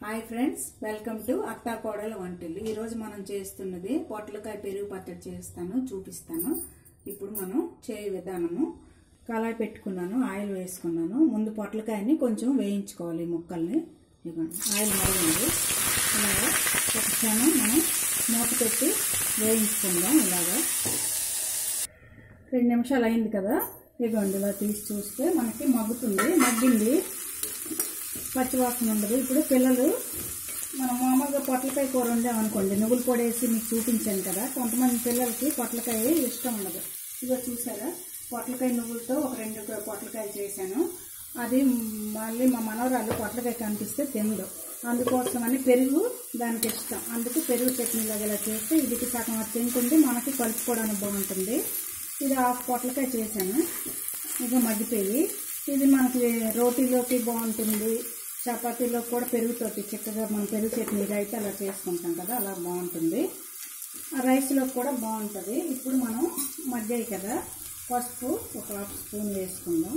Hi friends welcome to అత్తా కోడల వంటలు ఈరోజు మనం చేస్తున్నది పొట్లకాయ పెరుగు పచ్చడి చేస్తాను చూపిస్తాను ఇప్పుడు మనం చేయ విధానము కళాయి పెట్టుకున్నాను ఆయిల్ వేసుకున్నాను ముందు పొట్లకాయని కొంచెం వేయించుకోవాలి ఈ ముక్కల్ని ఇదిగోండి ఆయిల్ మరిగింది ఇలాగా ఒక క్షణం మనం మూత పెట్టి వేయించుకుందాం ఇలాగా రెండు నిమిషాలు అయింది కదా ఇదిగోండి ఇలా తీసి చూస్తే మనకి మగ్గుతుంది మగ్గింది పచ్చివాసన ఉండదు ఇప్పుడు పిల్లలు మనం మామూలుగా పొట్లకాయ కూర వండామనుకోండి నువ్వుల పొడి వేసి మీకు చూపించాను కదా కొంతమంది పిల్లలకి పొట్లకాయ ఇష్టం ఉండదు ఇదో చూసారా పొట్లకాయ నువ్వులతో ఒక రెండు పొట్లకాయ చేశాను అది మళ్ళీ మా మనవరాలు పొట్లకాయ కనిపిస్తే తినదు అందుకోసమని పెరుగు దానికి ఇష్టం అందుకు పెరుగు చట్నీ లాగా ఇలా చేస్తే ఇది సగం అది తింటుంది మనకి కలుపుకోవడానికి బాగుంటుంది ఇది హాఫ్ పొట్లకాయ చేశాను ఇక మగ్గిపోయి ఇది మనకి రోటీలోకి బాగుంటుంది చపాతీలో కూడా పెరుగుతోటి చక్కగా మనం పెరుగు చట్నీ అయితే అలా చేసుకుంటాం కదా అలా బాగుంటుంది ఆ రైస్లో కూడా బాగుంటుంది ఇప్పుడు మనం మగ్గాయి కదా పసుపు ఒక హాఫ్ స్పూన్ వేసుకుందాం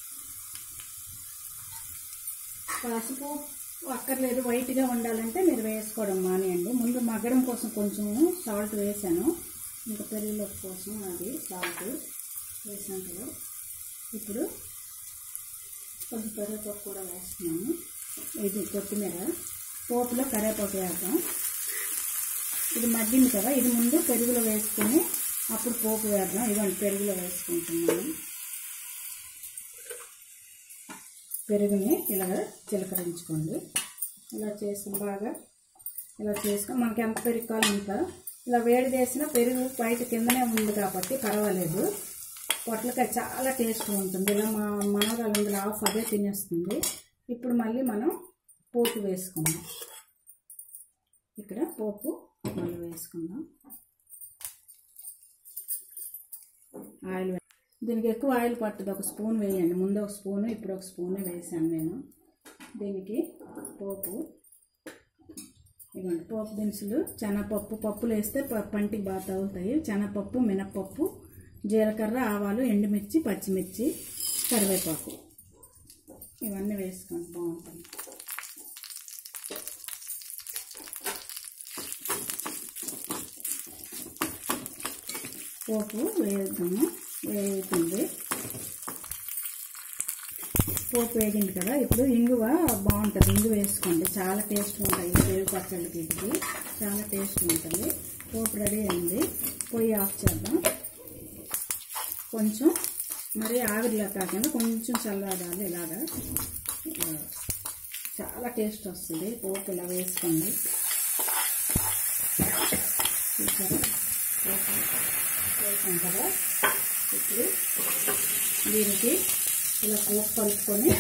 పసుపు అక్కర్లేదు వైట్గా ఉండాలంటే మీరు వేసుకోవడం మానేయండి ముందు మగ్గడం కోసం కొంచెం సాల్ట్ వేసాను ఇంకా పెరుగులో కోసం అది సాల్ట్ వేసాను కదా ఇప్పుడు కొంచెం కరివేపాకు కూడా వేస్తున్నాను ఇది కొత్తిమీర పోపులో కరివేపాకు వేద్దాం ఇది మగ్గింది కదా ఇది ముందు పెరుగులో వేసుకొని అప్పుడు పోపు వేద్దాం ఇవ్వండి పెరుగులో వేసుకుంటున్నాను పెరుగుని ఇలాగ చిలకరించుకోండి ఇలా చేసి బాగా ఇలా చేసుకొని మనకి ఎంత పెరుగు కావాలి అంత ఇలా వేడి చేసిన పెరుగు బయట కిందనే ఉంది కాబట్టి పర్వాలేదు పొట్లకాయ చాలా టేస్ట్గా ఉంటుంది ఇలా మా మనవరాలు ఇందులో ఆఫ్ అదే తినేస్తుంది ఇప్పుడు మళ్ళీ మనం పోపు వేసుకుందాం ఇక్కడ పోపు మళ్ళీ వేసుకుందాం ఆయిల్ దీనికి ఎక్కువ ఆయిల్ పట్టదు ఒక స్పూన్ వేయండి ముందు ఒక స్పూను ఇప్పుడు ఒక స్పూన్ వేసాను నేను దీనికి పోపు ఇవ్వండి పోపు దినుసులు శనగపప్పు పప్పులు వేస్తే ప- పంటికి బాగా తగులుతాయి శనగపప్పు మినప్పప్పు జీలకర్ర ఆవాలు ఎండుమిర్చి పచ్చిమిర్చి కరివేపాకు ఇవన్నీ వేసుకోండి బాగుంటుంది పోపు వేద్దాము వేగుతుంది పోపు వేగింది కదా ఇప్పుడు ఇంగువ బాగుంటుంది ఇంగువ వేసుకోండి చాలా టేస్ట్ ఉంటాయి పెరుగు పచ్చడికి ఇది చాలా టేస్ట్ ఉంటుంది పోపు రెడీ అయింది పొయ్యి ఆఫ్ చేద్దాం కొంచెం మరి ఆవిరిలా కాకుండా కొంచెం చల్లారాలి ఇలాగా ఇలా. చాలా టేస్ట్ వస్తుంది పోపు ఇలా వేసుకోండి చూసారా పోపు వేసాం కదా ఇప్పుడు దీనికి ఇలా పోపు కలుపుకొని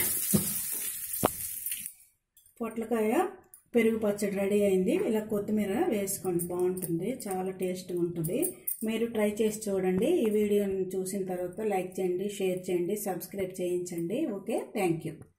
పొట్లకాయ పెరుగు పచ్చడి రెడీ అయింది ఇలా కొత్తిమీర వేసుకోండి బాగుంటుంది చాలా టేస్ట్గా ఉంటుంది మీరు ట్రై చేసి చూడండి ఈ వీడియోని చూసిన తర్వాత లైక్ చేయండి షేర్ చేయండి సబ్స్క్రైబ్ చేయించండి ఓకే థ్యాంక్ యూ